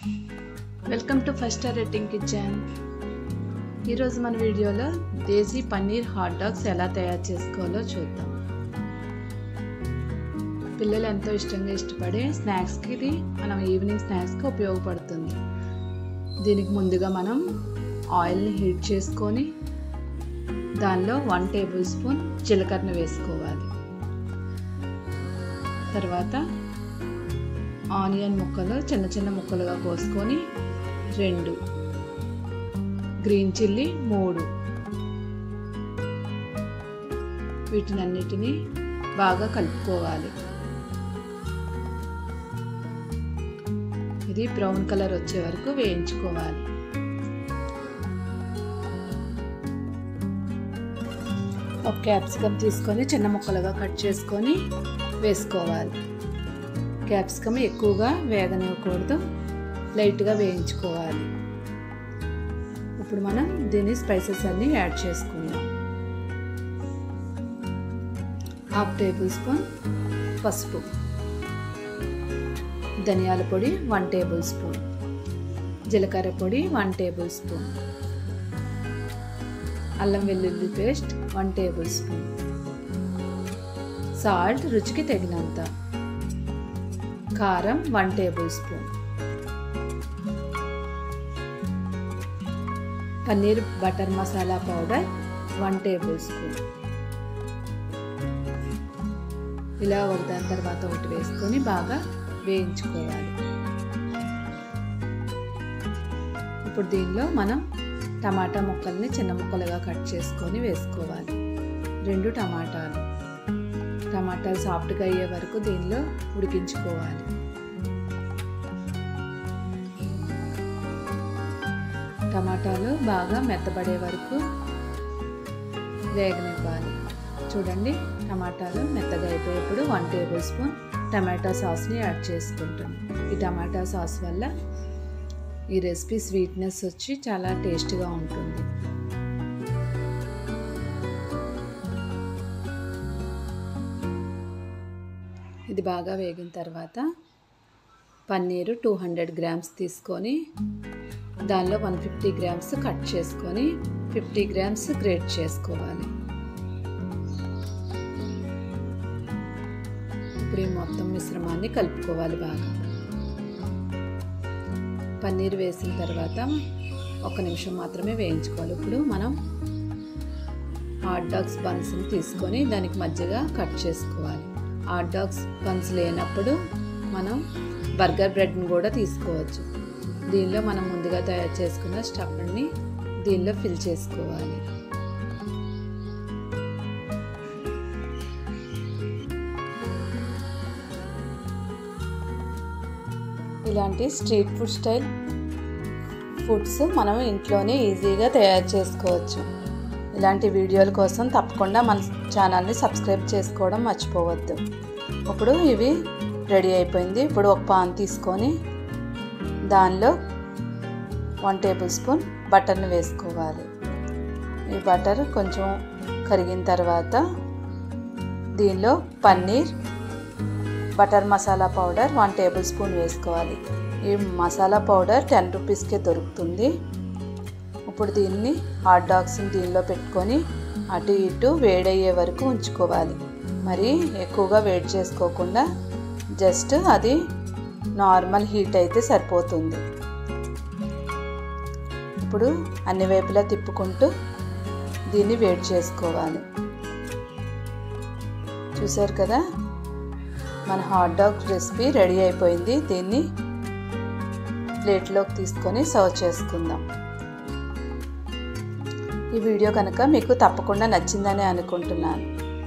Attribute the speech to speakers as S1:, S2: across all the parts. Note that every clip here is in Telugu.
S1: welcome to first star rating kitchen ఈరోజు మన వీడియోలో దేశీ పన్నీర్ హాట్ డాగ్స్ ఎలా తయారు చేసుకోవాలో చూద్దాం పిల్లలు ఎంతో ఇష్టంగా ఇష్టపడే స్నాక్స్కి ఇది మనం ఈవినింగ్ స్నాక్స్కి ఉపయోగపడుతుంది దీనికి ముందుగా మనం ఆయిల్ని హీట్ చేసుకొని దానిలో వన్ టేబుల్ స్పూన్ జీలకర్ర వేసుకోవాలి తర్వాత ఆనియన్ ముక్కలు చిన్న చిన్న ముక్కలుగా కోసుకొని రెండు గ్రీన్ చిల్లీ మూడు వీటినన్నిటినీ బాగా కలుపుకోవాలి ఇది బ్రౌన్ కలర్ వచ్చే వరకు వేయించుకోవాలి ఒక క్యాప్సికమ్ తీసుకొని చిన్న ముక్కలుగా కట్ చేసుకొని వేసుకోవాలి క్యాప్సికమ్ ఎక్కువగా వేగనివ్వకూడదు లైట్గా వేయించుకోవాలి ఇప్పుడు మనం దీని స్పైసెస్ అన్నీ యాడ్ చేసుకుందాం హాఫ్ టేబుల్ స్పూన్ పసుపు ధనియాల పొడి వన్ టేబుల్ స్పూన్ జీలకర్ర పొడి వన్ టేబుల్ స్పూన్ అల్లం వెల్లుల్లి paste one tablespoon salt రుచికి తగినంత కారం one tablespoon paneer butter masala powder one tablespoon ఇలా ఒకదాని తర్వాత ఒకటి వేసుకొని బాగా వేయించుకోవాలి ఇప్పుడు దీనిలో మనం టమాటా ముక్కల్ని చిన్న ముక్కలుగా కట్ చేసుకొని వేసుకోవాలి రెండు టమాటాలు టమాటాలు సాఫ్ట్గా అయ్యే వరకు దీనిలో ఉడికించుకోవాలి టమాటాలు బాగా మెత్తబడే వరకు వేగనివ్వాలి చూడండి టమాటాలు మెత్తగా అయిపోయేప్పుడు వన్ టేబుల్ స్పూన్ టమాటా సాస్ని యాడ్ చేసుకుంటాను ఈ టమాటా సాస్ వల్ల ఈ రెసిపీ స్వీట్నెస్ వచ్చి చాలా టేస్ట్గా ఉంటుంది ఇది బాగా వేగిన తర్వాత పన్నీరు టూ హండ్రెడ్ గ్రామ్స్ తీసుకొని దానిలో వన్ ఫిఫ్టీ గ్రామ్స్ కట్ చేసుకొని ఫిఫ్టీ గ్రామ్స్ గ్రేట్ చేసుకోవాలి ఇప్పుడు ఈ మొత్తం మిశ్రమాన్ని కలుపుకోవాలి బాగా పన్నీర్ వేసిన తర్వాత ఒక నిమిషం మాత్రమే వేయించుకోవాలి ఇప్పుడు మనం హాట్ డాగ్స్ బన్స్ని తీసుకొని దానికి మధ్యగా కట్ చేసుకోవాలి హాట్ డాగ్స్ బన్స్ లేనప్పుడు మనం బర్గర్ బ్రెడ్ని కూడా తీసుకోవచ్చు దీనిలో మనం ముందుగా తయారు చేసుకున్న స్టఫ్ని దీనిలో ఫిల్ చేసుకోవాలి ఇలాంటి స్ట్రీట్ ఫుడ్ స్టైల్ ఫుడ్స్ మనం ఇంట్లోనే ఈజీగా తయారు చేసుకోవచ్చు ఇలాంటి వీడియోల కోసం తప్పకుండా మన ఛానల్ని సబ్స్క్రైబ్ చేసుకోవడం మర్చిపోవద్దు ఇప్పుడు ఇవి రెడీ అయిపోయింది ఇప్పుడు ఒక పాన్ తీసుకొని దానిలో వన్ టేబుల్ స్పూన్ బటర్ని వేసుకోవాలి ఈ బటర్ కొంచెం కరిగిన తర్వాత దీనిలో paneer butter masala powder one tablespoon వేసుకోవాలి ఈ మసాలా పౌడర్ టెన్ రూపీస్కే దొరుకుతుంది ఇప్పుడు దీన్ని హాట్ డాగ్స్ని దీనిలో పెట్టుకొని అటు ఇటు వేడయ్యే వరకు ఉంచుకోవాలి మరి ఎక్కువగా వేడి చేసుకోకుండా జస్ట్ అది నార్మల్ హీట్ అయితే సరిపోతుంది ఇప్పుడు అన్ని వైపులా తిప్పుకుంటూ దీన్ని వేడి చేసుకోవాలి చూసారు కదా మన హాట్ డాగ్ రెసిపీ రెడీ అయిపోయింది దీన్ని ప్లేట్లోకి తీసుకొని సర్వ్ చేసుకుందాం ఈ వీడియో కనుక మీకు తప్పకుండా నచ్చిందని అనుకుంటున్నాను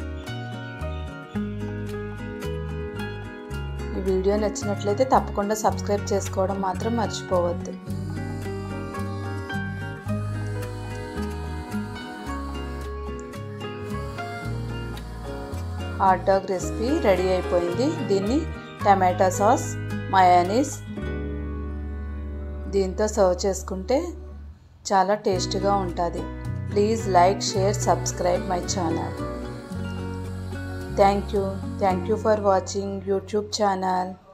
S1: ఈ వీడియో నచ్చినట్లయితే తప్పకుండా సబ్స్క్రైబ్ చేసుకోవడం మాత్రం మర్చిపోవద్దు హాట్ డాగ్ రెసిపీ రెడీ అయిపోయింది దీన్ని టమాటా సాస్ మయానీస్ దీంతో సర్వ్ చేసుకుంటే చాలా టేస్ట్గా ఉంటుంది please like share subscribe my channel thank you thank you for watching YouTube channel